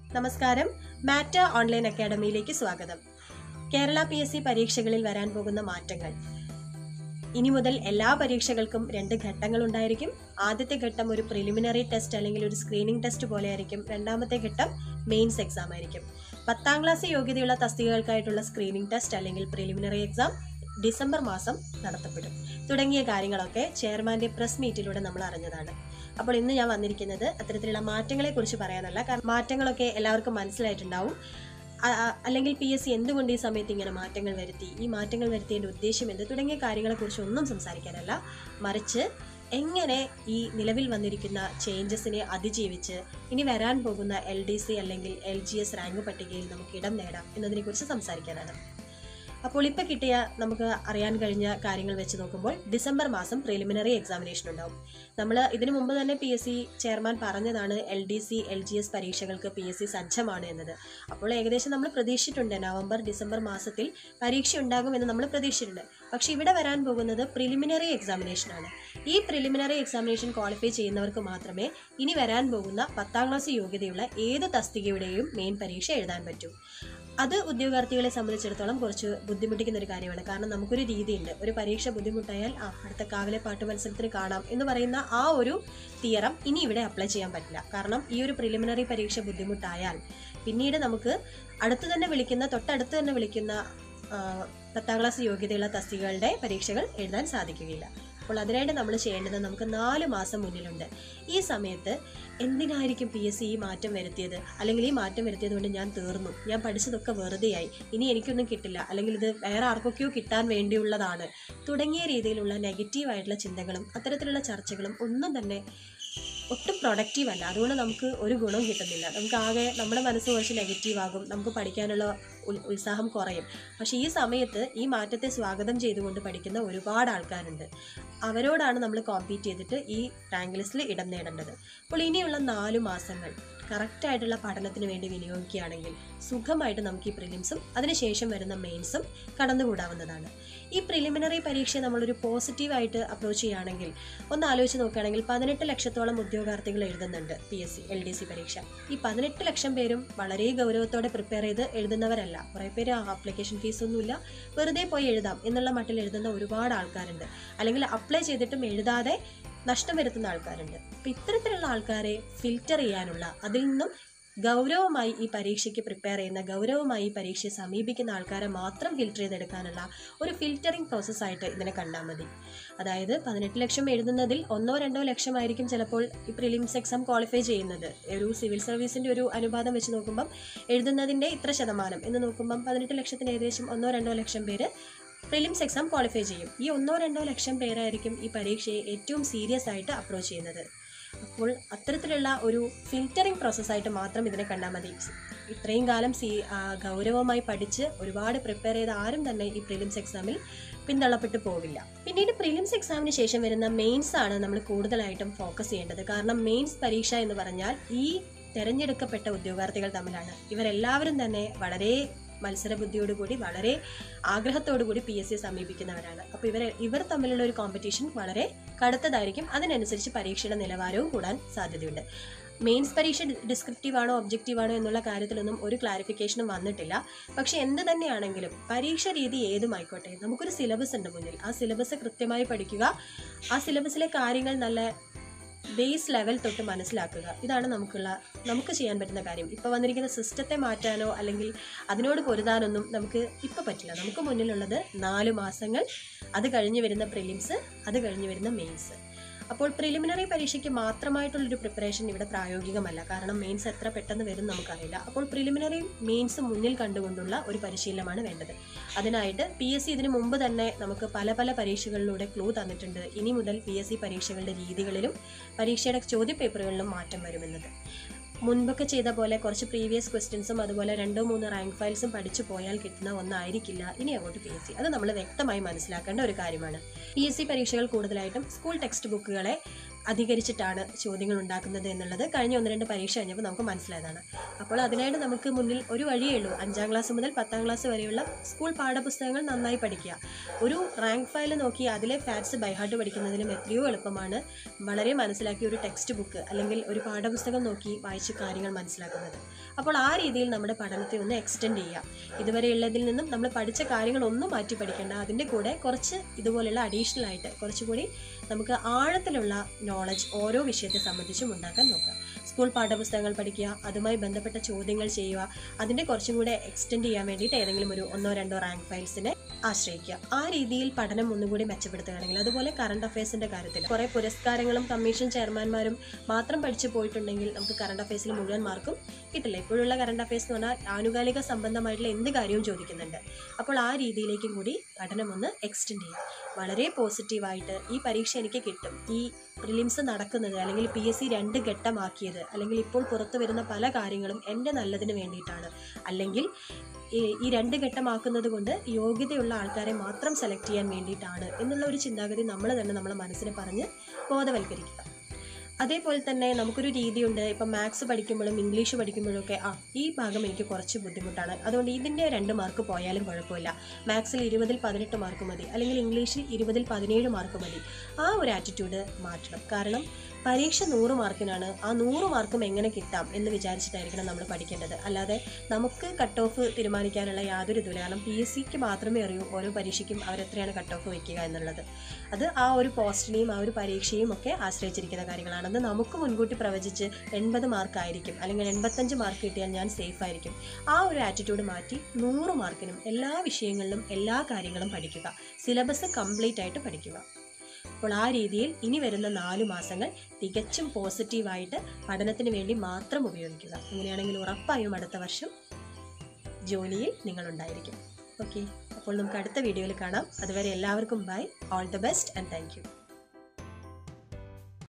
നമസ്കാരം മാറ്റ ഓൺലൈൻ അക്കാഡമിയിലേക്ക് സ്വാഗതം കേരള പി എസ് സി പരീക്ഷകളിൽ വരാൻ പോകുന്ന മാറ്റങ്ങൾ ഇനി മുതൽ എല്ലാ പരീക്ഷകൾക്കും രണ്ട് ഘട്ടങ്ങൾ ഉണ്ടായിരിക്കും ആദ്യത്തെ ഘട്ടം ഒരു പ്രിലിമിനറി ടെസ്റ്റ് അല്ലെങ്കിൽ ഒരു സ്ക്രീനിംഗ് ടെസ്റ്റ് പോലെ ആയിരിക്കും രണ്ടാമത്തെ ഘട്ടം മെയിൻസ് എക്സാം ആയിരിക്കും പത്താം ക്ലാസ് യോഗ്യതയുള്ള തസ്തികകൾക്കായിട്ടുള്ള സ്ക്രീനിംഗ് ടെസ്റ്റ് അല്ലെങ്കിൽ പ്രിലിമിനറി എക്സാം ഡിസംബർ മാസം നടത്തപ്പെടും തുടങ്ങിയ കാര്യങ്ങളൊക്കെ ചെയർമാന്റെ പ്രസ് മീറ്റിലൂടെ നമ്മൾ അറിഞ്ഞതാണ് അപ്പോൾ ഇന്ന് ഞാൻ വന്നിരിക്കുന്നത് അത്തരത്തിലുള്ള മാറ്റങ്ങളെ കുറിച്ച് പറയാനല്ല കാരണം മാറ്റങ്ങളൊക്കെ എല്ലാവർക്കും മനസ്സിലായിട്ടുണ്ടാവും ആ- ആ- അല്ലെങ്കിൽ പി എസ് സി എന്തുകൊണ്ട് ഈ സമയത്ത് ഇങ്ങനെ മാറ്റങ്ങൾ വരുത്തി ഈ മാറ്റങ്ങൾ വരുത്തിയതിന്റെ ഉദ്ദേശം എന്ത് തുടങ്ങിയ കാര്യങ്ങളെക്കുറിച്ച് ഒന്നും സംസാരിക്കാനല്ല മറിച്ച് എങ്ങനെ ഈ നിലവിൽ വന്നിരിക്കുന്ന ചേഞ്ചസിനെ അതിജീവിച്ച് ഇനി വരാൻ പോകുന്ന എൽ ഡി സി അല്ലെങ്കിൽ എൽ ജി എസ് റാങ്ക് പട്ടികയിൽ നമുക്ക് ഇടം നേടാം എന്നതിനെക്കുറിച്ച് സംസാരിക്കാനാണ് അപ്പോൾ ഇപ്പം കിട്ടിയ നമുക്ക് അറിയാൻ കഴിഞ്ഞ കാര്യങ്ങൾ വെച്ച് നോക്കുമ്പോൾ ഡിസംബർ മാസം പ്രിലിമിനറി എക്സാമിനേഷൻ ഉണ്ടാവും നമ്മൾ ഇതിനു മുമ്പ് തന്നെ പി എസ് സി ചെയർമാൻ പറഞ്ഞതാണ് L D C L G S പരീക്ഷകൾക്ക് പി എസ് സി സജ്ജമാണ് എന്നത് അപ്പോൾ ഏകദേശം നമ്മൾ പ്രതീക്ഷിച്ചിട്ടുണ്ട് നവംബർ ഡിസംബർ മാസത്തിൽ പരീക്ഷ ഉണ്ടാകുമെന്ന് നമ്മൾ പ്രതീക്ഷിച്ചിട്ടുണ്ട് പക്ഷേ ഇവിടെ വരാൻ പോകുന്നത് പ്രിലിമിനറി എക്സാമിനേഷൻ ആണ് ഈ പ്രിലിമിനറി എക്സാമിനേഷൻ ക്വാളിഫൈ ചെയ്യുന്നവർക്ക് മാത്രമേ ഇനി വരാൻ പോകുന്ന പത്താം ക്ലാസ് യോഗ്യതയുള്ള ഏത് തസ്തികയുടെയും മെയിൻ പരീക്ഷ എഴുതാൻ പറ്റൂ അത് ഉദ്യോഗാർത്ഥികളെ സംബന്ധിച്ചിടത്തോളം കുറച്ച് ബുദ്ധിമുട്ടിക്കുന്ന ഒരു കാര്യമാണ് കാരണം നമുക്കൊരു രീതിയുണ്ട് ഒരു പരീക്ഷ ബുദ്ധിമുട്ടായാൽ ആ അടുത്ത കാവിലെ പാട്ട് മത്സരത്തിന് കാണാം എന്ന് പറയുന്ന ആ ഒരു തിയറം ഇനി ഇവിടെ അപ്ലൈ ചെയ്യാൻ പറ്റില്ല കാരണം ഈ ഒരു പ്രിലിമിനറി പരീക്ഷ ബുദ്ധിമുട്ടായാൽ പിന്നീട് നമുക്ക് അടുത്ത് തന്നെ വിളിക്കുന്ന തൊട്ടടുത്ത് തന്നെ വിളിക്കുന്ന ആ, പത്താം ക്ലാസ് യോഗ്യതയുള്ള തസ്തികകളുടെ പരീക്ഷകൾ എഴുതാൻ സാധിക്കുകയില്ല അപ്പോൾ അതിനായിട്ട് നമ്മൾ ചെയ്യേണ്ടത് നമുക്ക് നാല് മാസം മുന്നിലുണ്ട് ഈ സമയത്ത് എന്തിനായിരിക്കും പി എസ് സി ഈ മാറ്റം വരുത്തിയത് അല്ലെങ്കിൽ ഈ മാറ്റം വരുത്തിയത് കൊണ്ട് ഞാൻ തീർന്നു ഞാൻ പഠിച്ചതൊക്കെ വെറുതെയായി ഇനി എനിക്കൊന്നും കിട്ടില്ല അല്ലെങ്കിൽ ഇത് വേറെ ആർക്കൊക്കെയോ കിട്ടാൻ വേണ്ടിയുള്ളതാണ് തുടങ്ങിയ രീതിയിലുള്ള നെഗറ്റീവായിട്ടുള്ള ചിന്തകളും അത്തരത്തിലുള്ള ചർച്ചകളും ഒന്നും തന്നെ ഒട്ടും പ്രൊഡക്റ്റീവ് അല്ല അതുകൊണ്ട് നമുക്ക് ഒരു ഗുണവും കിട്ടുന്നില്ല നമുക്ക് ആകെ നമ്മുടെ മനസ്സ് കുറച്ച് നെഗറ്റീവ് ആകും നമുക്ക് പഠിക്കാനുള്ള ഉൽ- ഉത്സാഹം കുറയും പക്ഷേ ഈ സമയത്ത് ഈ മാറ്റത്തെ സ്വാഗതം ചെയ്തുകൊണ്ട് പഠിക്കുന്ന ഒരുപാട് ആൾക്കാരുണ്ട് അവരോടാണ് നമ്മൾ കോമ്പീറ്റ് ചെയ്തിട്ട് ഈ റാങ്ക് ലിസ്റ്റിൽ ഇടം നേടേണ്ടത് അപ്പോൾ ഇനിയുള്ള നാല് മാസങ്ങൾ കറക്റ്റായിട്ടുള്ള പഠനത്തിന് വേണ്ടി വിനിയോഗിക്കുകയാണെങ്കിൽ സുഖമായിട്ട് നമുക്ക് ഈ പ്രിലിംസും അതിനുശേഷം വരുന്ന മെയിൻസും കടന്നുകൂടാവുന്നതാണ് ഈ പ്രിലിമിനറി പരീക്ഷ നമ്മളൊരു പോസിറ്റീവായിട്ട് അപ്രോച്ച് ചെയ്യുകയാണെങ്കിൽ ഒന്ന് ആലോചിച്ച് നോക്കുകയാണെങ്കിൽ പതിനെട്ട് ലക്ഷത്തോളം ഉദ്യോഗാർത്ഥികൾ എഴുതുന്നുണ്ട് P S C L D C പരീക്ഷ ഈ പതിനെട്ട് ലക്ഷം പേരും വളരെ ഗൗരവത്തോടെ പ്രിപ്പയർ ചെയ്ത് എഴുതുന്നവരല്ല കുറേ പേര് ആപ്ലിക്കേഷൻ ഫീസ് ഒന്നുമില്ല വെറുതെ പോയി എഴുതാം എന്നുള്ള മട്ടിൽ എഴുതുന്ന ഒരുപാട് ആൾക്കാരുണ്ട് അല്ലെങ്കിൽ അപ്ലൈ ചെയ്തിട്ടും എഴുതാതെ നഷ്ടം വരുത്തുന്ന ആൾക്കാരുണ്ട് അപ്പം ഇത്തരത്തിലുള്ള ആൾക്കാരെ ഫിൽറ്റർ ചെയ്യാനുള്ള അതിൽ നിന്നും ഗൗരവമായി ഈ പരീക്ഷയ്ക്ക് പ്രിപ്പയർ ചെയ്യുന്ന ഗൗരവമായി ഈ പരീക്ഷയെ സമീപിക്കുന്ന ആൾക്കാരെ മാത്രം ഫിൽറ്റർ ചെയ്തെടുക്കാനുള്ള ഒരു ഫിൽറ്ററിംഗ് പ്രോസസ്സായിട്ട് ഇതിനെ കണ്ടാൽ മതി അതായത് പതിനെട്ട് ലക്ഷം എഴുതുന്നതിൽ ഒന്നോ രണ്ടോ ലക്ഷമായിരിക്കും ചിലപ്പോൾ ഈ പ്രിലിംസ് എക്സാം ക്വാളിഫൈ ചെയ്യുന്നത് ഒരു സിവിൽ സർവീസിൻ്റെ ഒരു അനുപാതം വെച്ച് നോക്കുമ്പം എഴുതുന്നതിൻ്റെ ഇത്ര ശതമാനം എന്ന് നോക്കുമ്പം പതിനെട്ട് ലക്ഷത്തിന് ഏകദേശം ഒന്നോ രണ്ടോ ലക്ഷം പേര് പ്രിലിംസ് എക്സാം ക്വാളിഫൈ ചെയ്യും ഈ ഒന്നോ രണ്ടോ ലക്ഷം പേരായിരിക്കും ഈ പരീക്ഷയെ ഏറ്റവും സീരിയസ് ആയിട്ട് അപ്രോച്ച് ചെയ്യുന്നത് അപ്പോൾ അത്തരത്തിലുള്ള ഒരു ഫിൽറ്ററിംഗ് പ്രോസസ്സായിട്ട് മാത്രം ഇതിനെ കണ്ടാൽ മതി ഇത്രയും കാലം സി ആ, ഗൗരവമായി പഠിച്ച് ഒരുപാട് പ്രിപ്പയർ ചെയ്ത ആരും തന്നെ ഈ പ്രിലിംസ് എക്സാമിൽ പിന്തള്ളപ്പെട്ടു പോവില്ല പിന്നീട് പ്രിലിംസ് എക്സാമിന് ശേഷം വരുന്ന മെയിൻസ് ആണ് നമ്മൾ കൂടുതലായിട്ടും ഫോക്കസ് ചെയ്യേണ്ടത് കാരണം മെയിൻസ് പരീക്ഷ എന്ന് പറഞ്ഞാൽ ഈ തെരഞ്ഞെടുക്കപ്പെട്ട ഉദ്യോഗാർത്ഥികൾ തമ്മിലാണ് ഇവരെല്ലാവരും തന്നെ വളരെ മത്സരബുദ്ധിയോടുകൂടി വളരെ ആഗ്രഹത്തോടുകൂടി പി എസ് സി സമീപിക്കുന്നവരാണ് അപ്പോൾ ഇവർ ഇവർ തമ്മിലുള്ള ഒരു കോമ്പറ്റീഷൻ വളരെ കടുത്തതായിരിക്കും അതിനനുസരിച്ച് പരീക്ഷയുടെ നിലവാരവും കൂടാൻ സാധ്യതയുണ്ട് മെയിൻസ് പരീക്ഷ ഡിസ്ക്രിപ്റ്റീവ് ആണോ ഒബ്ജക്റ്റീവ് ആണോ എന്നുള്ള കാര്യത്തിലൊന്നും ഒരു ക്ലാരിഫിക്കേഷനും വന്നിട്ടില്ല പക്ഷെ എന്ത് തന്നെയാണെങ്കിലും പരീക്ഷ രീതി ഏതുമായിക്കോട്ടെ നമുക്കൊരു സിലബസ് ഉണ്ട് മുന്നിൽ ആ സിലബസ് കൃത്യമായി പഠിക്കുക ആ സിലബസിലെ കാര്യങ്ങൾ നല്ല ബേസ് ലെവൽ തൊട്ട് മനസ്സിലാക്കുക ഇതാണ് നമുക്കുള്ള നമുക്ക് ചെയ്യാൻ പറ്റുന്ന കാര്യം ഇപ്പോൾ വന്നിരിക്കുന്ന സിസ്റ്റത്തെ മാറ്റാനോ അല്ലെങ്കിൽ അതിനോട് പൊരുതാനൊന്നും നമുക്ക് ഇപ്പോൾ പറ്റില്ല നമുക്ക് മുന്നിലുള്ളത് നാല് മാസങ്ങൾ അത് കഴിഞ്ഞ് വരുന്ന പ്രിലിംസ് അത് കഴിഞ്ഞ് വരുന്ന മെയിൻസ് അപ്പോൾ പ്രിലിമിനറി പരീക്ഷയ്ക്ക് മാത്രമായിട്ടുള്ളൊരു പ്രിപ്പറേഷൻ ഇവിടെ പ്രായോഗികമല്ല കാരണം മെയിൻസ് എത്ര പെട്ടെന്ന് വരും നമുക്കറിയില്ല അപ്പോൾ പ്രിലിമിനറി മെയിൻസ് മുന്നിൽ കണ്ടുകൊണ്ടുള്ള ഒരു പരിശീലനമാണ് വേണ്ടത് അതിനായിട്ട് പി എസ് സി ഇതിനു മുമ്പ് തന്നെ നമുക്ക് പല പല പരീക്ഷകളിലൂടെ ക്ലൂ തന്നിട്ടുണ്ട് ഇനി മുതൽ പി എസ് സി പരീക്ഷകളുടെ രീതികളിലും പരീക്ഷയുടെ ചോദ്യപേപ്പറുകളിലും മാറ്റം വരുമെന്നത് മുൻപൊക്കെ ചെയ്ത പോലെ കുറച്ച് പ്രീവിയസ് ക്വസ്റ്റ്യൻസും അതുപോലെ രണ്ടോ മൂന്നോ റാങ്ക് ഫയൽസും പഠിച്ചു പോയാൽ കിട്ടുന്ന ഒന്നായിരിക്കില്ല ഇനി അങ്ങോട്ട് പി എസ് സി അത് നമ്മൾ വ്യക്തമായി മനസ്സിലാക്കേണ്ട ഒരു കാര്യമാണ് പി എസ് സി പരീക്ഷകൾ കൂടുതലായിട്ടും സ്കൂൾ ടെക്സ്റ്റ് ബുക്കുകളെ അധികരിച്ചിട്ടാണ് ചോദ്യങ്ങൾ ഉണ്ടാക്കുന്നത് എന്നുള്ളത് കഴിഞ്ഞ ഒന്ന് രണ്ട് പരീക്ഷ കഴിഞ്ഞപ്പോൾ നമുക്ക് മനസ്സിലായതാണ് അപ്പോൾ അതിനായിട്ട് നമുക്ക് മുന്നിൽ ഒരു വഴിയേ ഉള്ളൂ അഞ്ചാം ക്ലാസ് മുതൽ പത്താം ക്ലാസ് വരെയുള്ള സ്കൂൾ പാഠപുസ്തകങ്ങൾ നന്നായി പഠിക്കുക ഒരു റാങ്ക് ഫയൽ നോക്കി അതിലെ ഫാറ്റ്സ് ബൈഹാർട്ട് പഠിക്കുന്നതിലും എത്രയോ എളുപ്പമാണ് വളരെ മനസ്സിലാക്കിയ ഒരു ടെക്സ്റ്റ് ബുക്ക് അല്ലെങ്കിൽ ഒരു പാഠപുസ്തകം നോക്കി വായിച്ച് കാര്യങ്ങൾ മനസ്സിലാക്കുന്നത് അപ്പോൾ ആ രീതിയിൽ നമ്മുടെ പഠനത്തെ ഒന്ന് എക്സ്റ്റെൻഡ് ചെയ്യാം ഇതുവരെയുള്ളതിൽ നിന്നും നമ്മൾ പഠിച്ച കാര്യങ്ങളൊന്നും മാറ്റി പഠിക്കേണ്ട അതിൻ്റെ കൂടെ കുറച്ച് ഇതുപോലെയുള്ള അഡീഷണൽ ആയിട്ട് കുറച്ചുകൂടി നമുക്ക് ആഴത്തിലുള്ള നോളജ് ഓരോ വിഷയത്തെ സംബന്ധിച്ചും ഉണ്ടാക്കാൻ നോക്കുക സ്കൂൾ പാഠപുസ്തകങ്ങൾ പഠിക്കുക അതുമായി ബന്ധപ്പെട്ട ചോദ്യങ്ങൾ ചെയ്യുക അതിൻ്റെ കുറച്ചും കൂടെ എക്സ്റ്റെൻഡ് ചെയ്യാൻ വേണ്ടിയിട്ട് ഏതെങ്കിലും ഒരു ഒന്നോ രണ്ടോ റാങ്ക് ഫയൽസിനെ ആശ്രയിക്കുക ആ രീതിയിൽ പഠനം ഒന്നുകൂടി മെച്ചപ്പെടുത്തുകയാണെങ്കിൽ അതുപോലെ കറണ്ട് അഫയേഴ്സിന്റെ കാര്യത്തിൽ കുറെ പുരസ്കാരങ്ങളും കമ്മീഷൻ ചെയർമാൻമാരും മാത്രം പഠിച്ചു പോയിട്ടുണ്ടെങ്കിൽ നമുക്ക് കറണ്ട് അഫയേഴ്സിൽ മുഴുവൻ മാർക്കും കിട്ടില്ല ഇപ്പോഴുള്ള കറണ്ട് അഫയേഴ്സ് എന്ന് പറഞ്ഞാൽ ആനുകാലിക സംബന്ധമായിട്ടുള്ള എന്ത് കാര്യവും ചോദിക്കുന്നുണ്ട് അപ്പോൾ ആ രീതിയിലേക്കും കൂടി പഠനം ഒന്ന് എക്സ്റ്റെൻഡ് ചെയ്യാം വളരെ പോസിറ്റീവായിട്ട് ഈ പരീക്ഷ എനിക്ക് കിട്ടും ഈ പ്രിലിംസ് നടക്കുന്നത് അല്ലെങ്കിൽ പി എസ് സി രണ്ട് ഘട്ടമാക്കിയത് അല്ലെങ്കിൽ ഇപ്പോൾ പുറത്തു വരുന്ന പല കാര്യങ്ങളും എൻ്റെ നല്ലതിന് വേണ്ടിയിട്ടാണ് അല്ലെങ്കിൽ ഈ ഈ രണ്ട് ഘട്ടമാക്കുന്നത് കൊണ്ട് യോഗ്യതയുള്ള ആൾക്കാരെ മാത്രം സെലക്ട് ചെയ്യാൻ വേണ്ടിയിട്ടാണ് എന്നുള്ള ഒരു ചിന്താഗതി നമ്മൾ തന്നെ നമ്മളെ മനസ്സിനെ പറഞ്ഞ് ബോധവൽക്കരിക്കുക അതേപോലെ തന്നെ നമുക്കൊരു രീതിയുണ്ട് ഇപ്പം മാത്സ് പഠിക്കുമ്പോഴും ഇംഗ്ലീഷ് പഠിക്കുമ്പോഴും ഒക്കെ ആ ഈ ഭാഗം എനിക്ക് കുറച്ച് ബുദ്ധിമുട്ടാണ് അതുകൊണ്ട് ഇതിൻ്റെ രണ്ട് മാർക്ക് പോയാലും കുഴപ്പമില്ല മാത്സിൽ ഇരുപതിൽ പതിനെട്ട് മാർക്ക് മതി അല്ലെങ്കിൽ ഇംഗ്ലീഷിൽ ഇരുപതിൽ പതിനേഴ് മാർക്ക് മതി ആ ഒരു ആറ്റിറ്റ്യൂഡ് മാറ്റണം കാരണം പരീക്ഷ നൂറ് മാർക്കിനാണ് ആ നൂറ് മാർക്കും എങ്ങനെ കിട്ടാം എന്ന് വിചാരിച്ചിട്ടായിരിക്കണം നമ്മൾ പഠിക്കേണ്ടത് അല്ലാതെ നമുക്ക് കട്ട് ഓഫ് തീരുമാനിക്കാനുള്ള യാതൊരു ഇതുമില്ല കാരണം പി എസ് സിക്ക് മാത്രമേ അറിയൂ ഓരോ പരീക്ഷയ്ക്കും അവരെത്രയാണ് കട്ട് ഓഫ് വയ്ക്കുക എന്നുള്ളത് അത് ആ ഒരു പോസ്റ്റിനെയും ആ ഒരു പരീക്ഷയും ഒക്കെ ആശ്രയിച്ചിരിക്കുന്ന കാര്യങ്ങളാണെന്ന് നമുക്ക് മുൻകൂട്ടി പ്രവചിച്ച് എൺപത് മാർക്ക് ആയിരിക്കും അല്ലെങ്കിൽ എൺപത്തഞ്ച് മാർക്ക് കിട്ടിയാൽ ഞാൻ സേഫ് ആയിരിക്കും ആ ഒരു ആറ്റിറ്റ്യൂഡ് മാറ്റി നൂറ് മാർക്കിനും എല്ലാ വിഷയങ്ങളിലും എല്ലാ കാര്യങ്ങളും പഠിക്കുക സിലബസ് കംപ്ലീറ്റ് ആയിട്ട് പഠിക്കുക അപ്പോൾ ആ രീതിയിൽ ഇനി വരുന്ന നാലു മാസങ്ങൾ തികച്ചും പോസിറ്റീവായിട്ട് പഠനത്തിന് വേണ്ടി മാത്രം ഉപയോഗിക്കുക അങ്ങനെയാണെങ്കിൽ ഉറപ്പായും അടുത്ത വർഷം ജോലിയിൽ നിങ്ങളുണ്ടായിരിക്കും ഓക്കെ അപ്പോൾ നമുക്ക് അടുത്ത വീഡിയോയിൽ കാണാം അതുവരെ എല്ലാവർക്കും bye all the best and thank U